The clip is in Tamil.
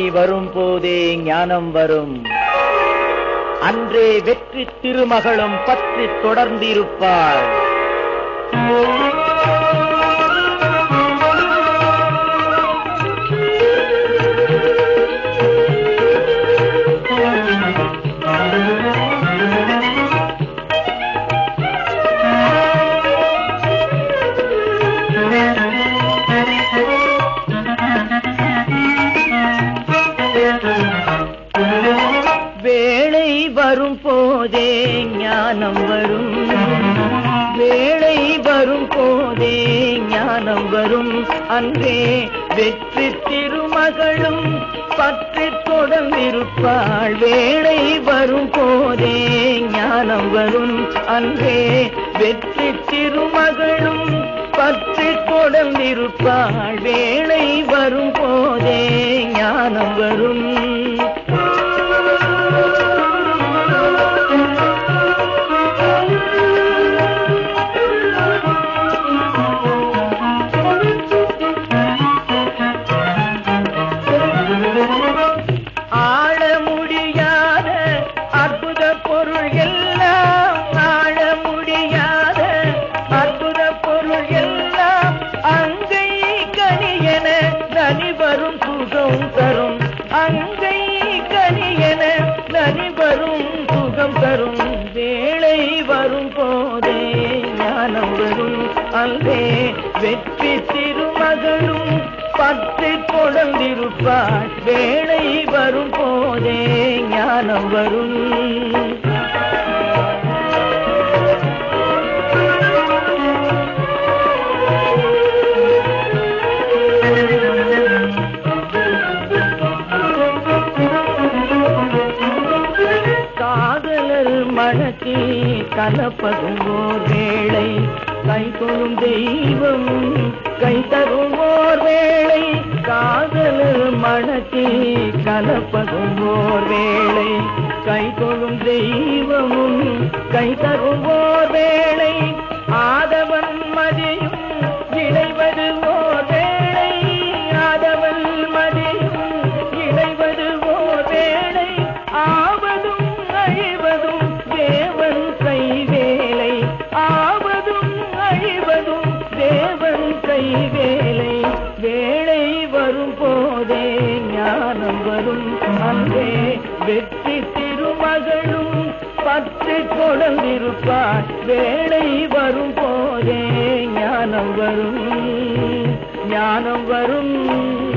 வரும் போதே ஞானம் வரும் அன்றே வெற்றி திருமகளும் பற்றி தொடர்ந்திருப்பாள் வேளை வரும் போதே ஞானம் வரும் வேளை வரும் போதே ஞானம் வரும் அன்றே வெற்றி திருமகளும் பற்றி தொடர்ந்திருப்பாள் வேளை வரும் போதே ஞானம் வரும் அன்றே வெற்றி திருமகளும் பற்றி தொடர்ந்திருப்பாள் வேளை வரும் போதே ஞானம் வரும் ஆள முடியாத அற்புத பொருள் எல்லாம் ஆள முடியாத அற்புத பொருள் எல்லாம் அங்கை கனியன நனி வரும் சுகம் தரும் அங்கை கனியன நனி வரும் சுகம் தரும் வேளை வரும் போதே ஞானம் வரும் அல்வே வெற்றி திருமகளும் பற்றி தொடர்ந்திருப்பாள் வேளை வரும் போதே ஞானம் வரும் காதலர் மனத்தி கலப்பதும் ஓர் வேளை கை தொழும் தெய்வம் கை தரும் ஓர் வேளை காதலர் மனத்தி கலப்பதும் ஓர் வேளை கை தொழும் தெய்வமும் கை தரும் ஓர் வேளை ஆதவன் மதியும் இணைவது ஓர் வேளை ஆதவன் மதியும் இணைவது ஓர் வேளை ஆவதும் அழிவதும் தேவன் கைவேலை ஆவதும் அழிவதும் தேவன் கைவேலை வேளை வரும் போதே ஞானம் வரும் அங்கே வெற்றி திருமகளும் பற்றி கொடந்திருப்பார் வேளை வரும் போதே ஞானம் வரும் ஞானம் வரும்